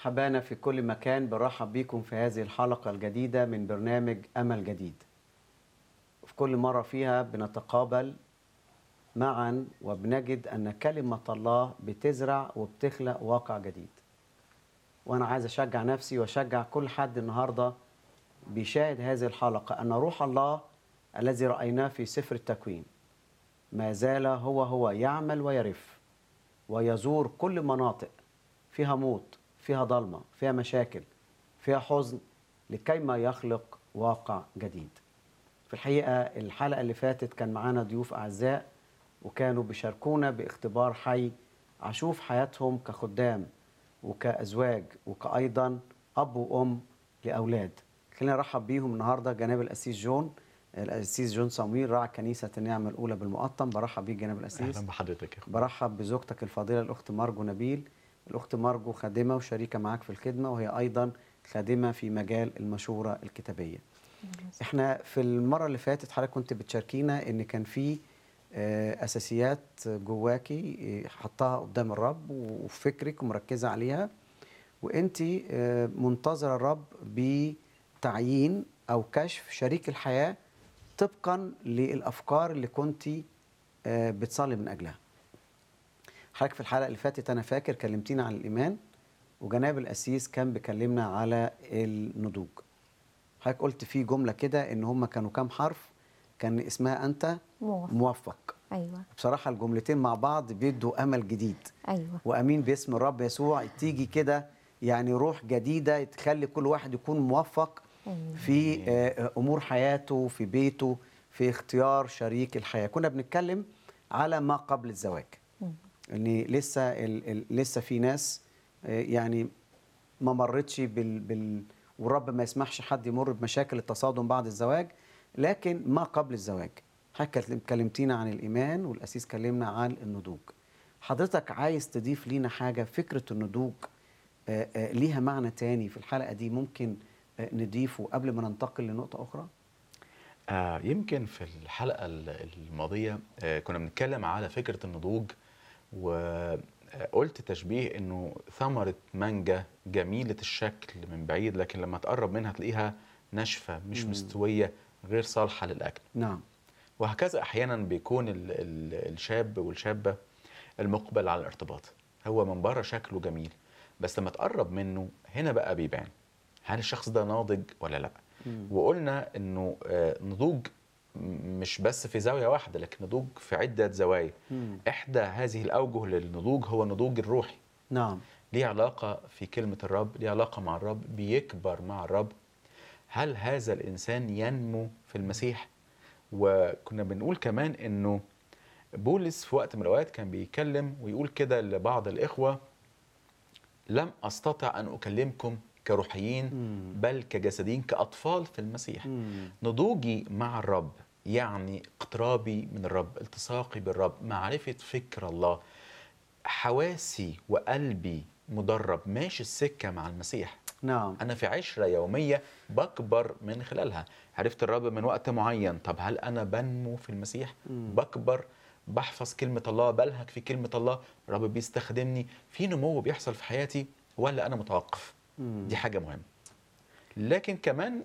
حبانا في كل مكان برحب بيكم في هذه الحلقة الجديدة من برنامج أمل جديد في كل مرة فيها بنتقابل معا وبنجد أن كلمة الله بتزرع وبتخلق واقع جديد وأنا عايز أشجع نفسي وأشجع كل حد النهاردة بيشاهد هذه الحلقة أن روح الله الذي رأيناه في سفر التكوين ما زال هو هو يعمل ويرف ويزور كل مناطق فيها موت فيها ضلمة فيها مشاكل فيها حزن لكي ما يخلق واقع جديد في الحقيقة الحلقة اللي فاتت كان معانا ضيوف أعزاء وكانوا بيشاركونا باختبار حي عشوف حياتهم كخدام وكأزواج وكأيضا أب وأم لأولاد خلينا نرحب بيهم النهاردة جناب الأسيس جون الأسيس جون صمويل راعي كنيسة النعمة الأولى بالمقطم برحب بيك جناب الأسيس اهلا بحضرتك يا اخويا برحب بزوجتك الفاضلة الأخت مارجو نبيل الأخت مارجو خادمة وشريكة معاك في الخدمة وهي أيضا خادمة في مجال المشورة الكتابية احنا في المرة اللي فاتت حضرتك كنت بتشاركينا ان كان في آه، اساسيات جواكي آه، حطها قدام الرب وفكرك ومركزة عليها وانت آه، منتظرة الرب بتعيين او كشف شريك الحياة طبقا للافكار اللي كنت بتصلي من اجلها حضرتك في الحلقة اللي فاتت انا فاكر كلمتينا عن الايمان وجناب القسيس كان بيكلمنا على النضوج حضرتك قلت في جملة كده ان هم كانوا كام حرف كان اسمها انت موافق موفق ايوه بصراحة الجملتين مع بعض بيدوا امل جديد ايوه وامين باسم الرب يسوع تيجي كده يعني روح جديدة تخلي كل واحد يكون موفق آمين. في آه، امور حياته في بيته في اختيار شريك الحياة كنا بنتكلم على ما قبل الزواج مم. ان لسه ال ال لسه في ناس آه، يعني ما مرتش بال, بال والرب ما يسمحش حد يمر بمشاكل التصادم بعد الزواج لكن ما قبل الزواج حضرتك كلمتينا عن الايمان والاسيس كلمنا عن النضوج حضرتك عايز تضيف لينا حاجه فكره النضوج آه، آه، ليها معنى تاني في الحلقه دي ممكن آه، نضيفه قبل ما ننتقل لنقطه اخرى آه يمكن في الحلقه ال- الماضيه آه كنا بنتكلم على فكره النضوج وقلت تشبيه انه ثمره مانجا جميله الشكل من بعيد لكن لما تقرب منها تلاقيها ناشفه مش مم. مستويه غير صالحه للاكل نعم وهكذا احيانا بيكون ال ال الشاب والشابه المقبل على الارتباط هو من بره شكله جميل بس لما تقرب منه هنا بقى بيبان هل الشخص ده ناضج ولا لا مم. وقلنا انه آه، نضوج م- مش بس في زاويه واحده لكن نضوج في عده زوايا مم. احدى هذه الاوجه للنضوج هو النضوج الروحي نعم ليه علاقه في كلمه الرب ليه علاقه مع الرب بيكبر مع الرب هل هذا الانسان ينمو في المسيح وكنا بنقول كمان انه بولس في وقت من الاوقات كان بيتكلم ويقول كده لبعض الاخوه لم استطع ان اكلمكم كروحيين مم. بل كجسديين كاطفال في المسيح مم. نضوجي مع الرب يعني اقترابي من الرب التصاقي بالرب معرفة فكر الله حواسي وقلبي مدرب ماشي السكة مع المسيح نعم أنا في عشرة يومية بكبر من خلالها عرفت الرب من وقت معين طب هل أنا بنمو في المسيح مم. بكبر بحفظ كلمة الله بلهج في كلمة الله الرب بيستخدمني في نمو بيحصل في حياتي ولا أنا متوقف مم. دي حاجة مهمة لكن كمان